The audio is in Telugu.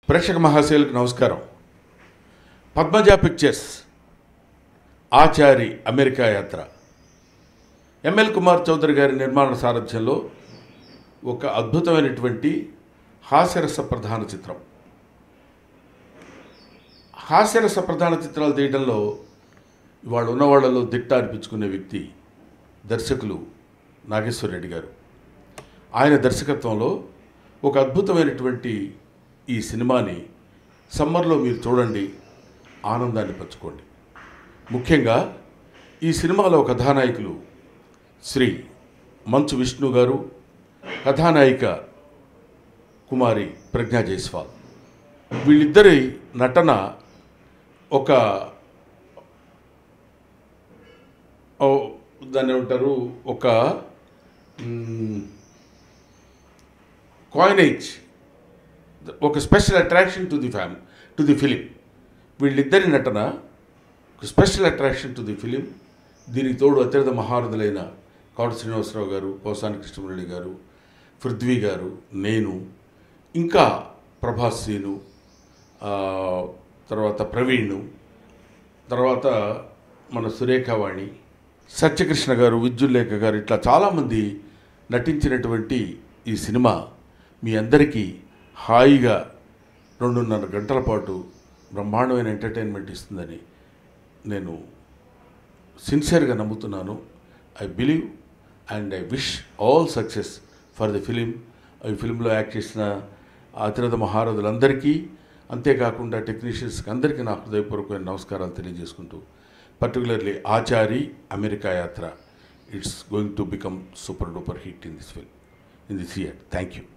ప్రేక్షక మహాశయులకు నమస్కారం Padmaja pictures Achari America Yatra ML Kumar Chowdary గారి నిర్మాణ సారథ్యంలో ఒక అద్భుతమైనటువంటి హాస్యరస ప్రధాన చిత్రం హాస్యరస ప్రధాన చిత్రాలు తీయడంలో ఇవాళ ఉన్న వాళ్ళలో దిట్ట అనిపించుకునే వ్యక్తి దర్శకులు నాగేశ్వర రెడ్డి గారు ఆయన దర్శకత్వంలో ఒక అద్భుతమైనటువంటి ఈ సినిమాని సమ్మర్లో మీరు చూడండి ఆనందాన్ని పంచుకోండి ముఖ్యంగా ఈ సినిమాలో కథానాయకులు శ్రీ మంచు విష్ణు గారు కథానాయిక కుమారి ప్రజ్ఞా జైస్వాల్ వీళ్ళిద్దరి నటన ఒక ఓ, దాన్ని ఏమంటారు ఒక కాయినేజ్ ఒక special attraction to the fam to the film వీళ్ళిద్దరి నటన ఒక special attraction to the film దీనికి తోడు అత్యధిక మహారథులైన కోట శ్రీనివాసరావు గారు పోసాని కృష్ణమురళి గారు పృథ్వీ గారు నేను ఇంకా ప్రభాస్ సీను ఆ, తర్వాత ప్రవీణ్ తర్వాత మన సురేఖవాణి సత్యకృష్ణ గారు విద్యుల్లేఖ గారు ఇట్లా చాలామంది నటించినటువంటి ఈ సినిమా మీ అందరికీ హాయిగా రెండున్నర గంటల పాటు బ్రహ్మాండమైన ఎంటర్టైన్మెంట్ ఇస్తుందని నేను సిన్సియర్గా నమ్ముతున్నాను I believe and I wish all success for the film ఈ ఫిలింలో యాక్ట్ చేసిన అతిరథ మహారథులందరికీ అంతేకాకుండా టెక్నీషియన్స్కి అందరికీ నా హృదయపూర్వకమైన నమస్కారాలు తెలియజేసుకుంటూ particularly Achari America Yatra it's going to become super duper hit in this film in this year thank you